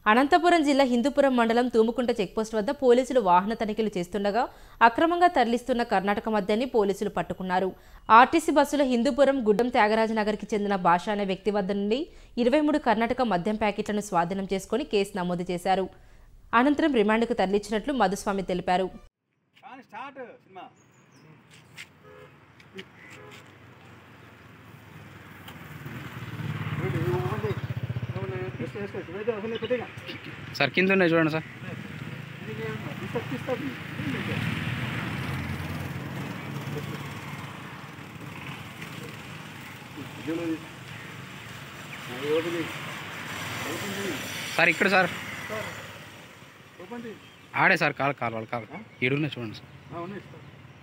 అనంతపురం జిల్లా హిందూపురం మండలం తూముకుంట చెక్పోస్ట్ వద్ద పోలీసులు వాహన తనిఖీలు చేస్తుండగా అక్రమంగా తరలిస్తున్న కర్ణాటక మద్యాన్ని పోలీసులు పట్టుకున్నారు ఆర్టీసీ బస్సులో హిందూపురం గుడ్డం త్యాగరాజ నగర్కి చెందిన భాష అనే వ్యక్తి వద్ద నుండి ఇరవై మూడు కర్ణాటక మద్యం ప్యాకెట్లను స్వాధీనం చేసుకుని కేసు నమోదు చేశారు అనంతరం రిమాండ్కు తరలించినట్లు మధుస్వామి తెలిపారు కానీ స్టార్ట్ సినిమా సార్ కింద ఉన్నాయి చూడండి సార్ సార్ ఇక్కడ సార్ ఆడే సార్ కాలు కాలు వాళ్ళు కాలు ఈడున్నాయి చూడండి సార్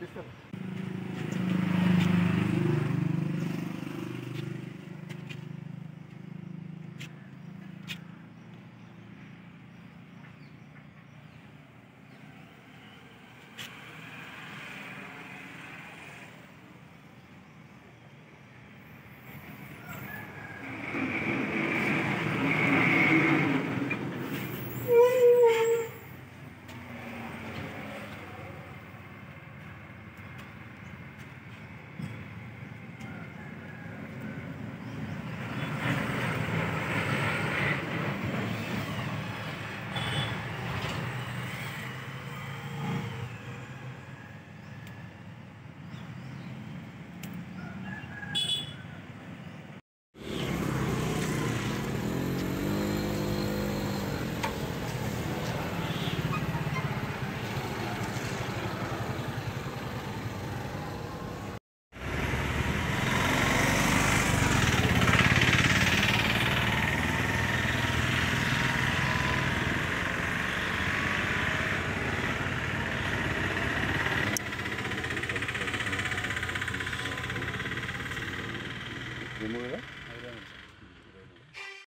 ఏమో కదా